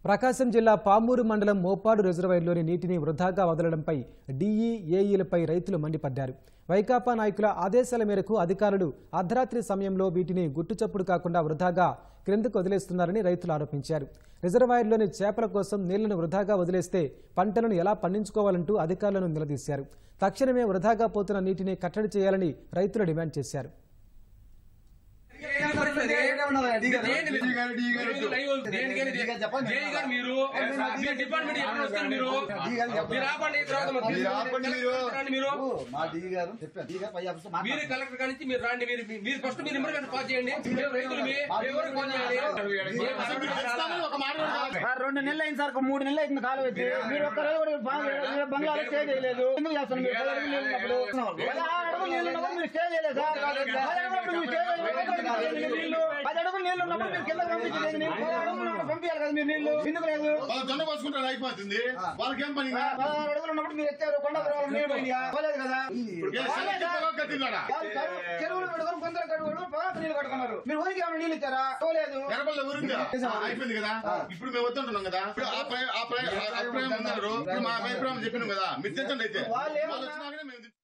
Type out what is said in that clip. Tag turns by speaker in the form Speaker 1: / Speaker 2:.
Speaker 1: ప్రకాశం జిల్లా పామూరు మండలం మోపాడు రిజర్వాయర్లోని నీటిని వృధాగా వదలడంపై డీఈ ఏఈలపై రైతులు మండిపడ్డారు వైకాపా నాయకుల ఆదేశాల మేరకు అధికారులు అర్ధరాత్రి సమయంలో వీటిని గుట్టుచప్పుడు కాకుండా వృధాగా క్రిందకు వదిలేస్తున్నారని రైతులు ఆరోపించారు రిజర్వాయర్లోని చేపల కోసం నీళ్లను వృధాగా వదిలేస్తే పంటలను ఎలా పండించుకోవాలంటూ అధికారులను నిలదీశారు తక్షణమే వృధాగా పోతున్న నీటిని కట్టడి చేయాలని రైతులు డిమాండ్ చేశారు
Speaker 2: మీరు మీ డిపార్ట్మెంట్ ఎప్పుడు వస్తారు మీరు మీరు ఆపండి తర్వాత మరి
Speaker 3: మీరు ఆపండి మీరు.
Speaker 2: రండి మీరు
Speaker 3: మా డీ గారు చెప్పారు డీ గారు పై ఆఫీసర్
Speaker 2: మీరు
Speaker 3: మాట్లాడారు.
Speaker 2: కలెక్టర్ కాడి నుంచి మీరు రండి మీరు మీరు ఫస్ట్ మీరు నెంబర్ పాస్ చేయండి మేము రైతులు మీ ఎవరికి ఫోన్ చేయాలి మేము అసెంబ్లీకి రావాలా?
Speaker 4: సార్ రెండు నెలలు అయింది సార్ ఒక మూడు నెలలు అయింది కాలు వచ్చి మీరు ఒక్క రోజు కూడా బా- మీరు బంగ్లాలో స్టే చేయలేదు ఎందుకు చేస్తారు మీరు పది అడుగులు నీళ్ళు ఉన్నప్పుడు పదహారు అడుగులు నీళ్ళు ఉన్నప్పుడు మీరు స్టే చేయలేదు సార్ పది అడుగులు ఉన్నప్పుడు మీరు స్టే చేయలేదు నీళ్ళు పది అడుగులు నీళ్ళు ఉన్నప్పుడు మీరు కింద పంపించలేదు నీళ్ళు పది అడుగులు ఉన్నప్పుడు పంపించాలి కదా మీరు నీళ్ళు ఎందుకు లేదు
Speaker 5: వాళ్ళు జొన్న పోసుకుంటారు అయిపోతుంది వాళ్ళకేం పని ఇంకా?
Speaker 4: పదహారు అడుగులు ఉన్నప్పుడు మీరు ఎత్తారు కొండ పర్వాలు నీళ్ళు పోయినాయా పోలేదు కదా
Speaker 5: ఏ సెలవు చెప్పగా కట్టినారా?
Speaker 4: వాళ్ళు చెరువు- చెరువులు కట్టుకొని కొందరు కట్టుకోవడం పొలాలకు నీళ్ళు కట్టుకున్నారు మీరు ఊరికి ఏమైనా నీళ్ళు ఇచ్చారా పోలేదు
Speaker 5: ఎర్రబల్ల ఊరిందా? అయిపోయింది కదా ఇప్పుడు మేము వద్దంటున్నాం కదా ఇప్పుడు ఆ ప్రై- ఆ ప్రై- ఆ అభిప్రాయం ఉన్నారు ఇప్పుడు మా అభిప్రాయం చెప్పినాం కదా మీరు తెచ్చండి అయితే
Speaker 4: వాళ్ళు ఏమన్నా-
Speaker 5: వాళ్ళు వచ్చినాకనే మేము